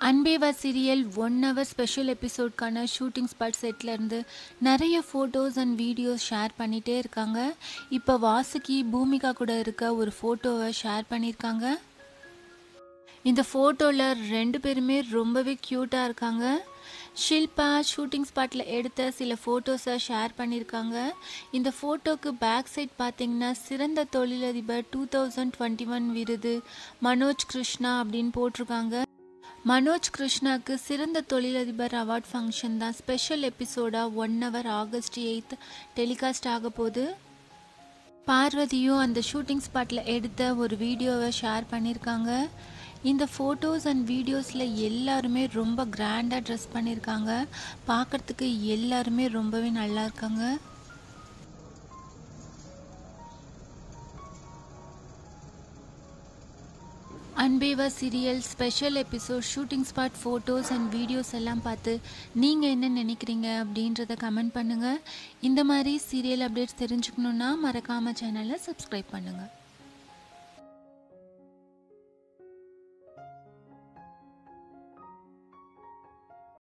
அன்பேவா serial one hour special எபிசோட்கான shooting spot செட்லேருந்து நிறைய ஃபோட்டோஸ் அண்ட் வீடியோஸ் ஷேர் பண்ணிகிட்டே இருக்காங்க இப்போ வாசுகி பூமிகா கூட இருக்க ஒரு ஃபோட்டோவை ஷேர் பண்ணியிருக்காங்க இந்த ஃபோட்டோவில் ரெண்டு பேருமே ரொம்பவே க்யூட்டாக இருக்காங்க ஷில்பா ஷூட்டிங் ஸ்பாட்டில் எடுத்த சில ஃபோட்டோஸை ஷேர் பண்ணியிருக்காங்க இந்த ஃபோட்டோக்கு பேக் சைட் பார்த்தீங்கன்னா சிறந்த தொழிலதிபர் டூ தௌசண்ட் டுவெண்ட்டி ஒன் விருது மனோஜ் கிருஷ்ணா அப்படின்னு போட்டிருக்காங்க மனோஜ் கிருஷ்ணாக்கு சிறந்த தொழிலதிபர் அவார்ட் ஃபங்க்ஷன் தான் ஸ்பெஷல் எபிசோடாக one hour August eight telecast ஆக போகுது பார்வதியும் அந்த ஷூட்டிங் ஸ்பாட்டில் எடுத்த ஒரு வீடியோவை ஷேர் பண்ணியிருக்காங்க இந்த ஃபோட்டோஸ் அண்ட் வீடியோஸில் எல்லாருமே ரொம்ப கிராண்டாக ட்ரெஸ் பண்ணியிருக்காங்க பார்க்குறதுக்கு எல்லாருமே ரொம்பவே நல்லா இருக்காங்க Anbe Vaa serial special episode shooting spot photos and videos எல்லாம் பார்த்து நீங்கள் என்ன நினைக்கிறீங்க அப்படின்றத கமெண்ட் பண்ணுங்கள் இந்த மாதிரி சீரியல் அப்டேட்ஸ் தெரிஞ்சுக்கணுன்னா மறக்காமல் சேனலை சப்ஸ்கிரைப் பண்ணுங்கள்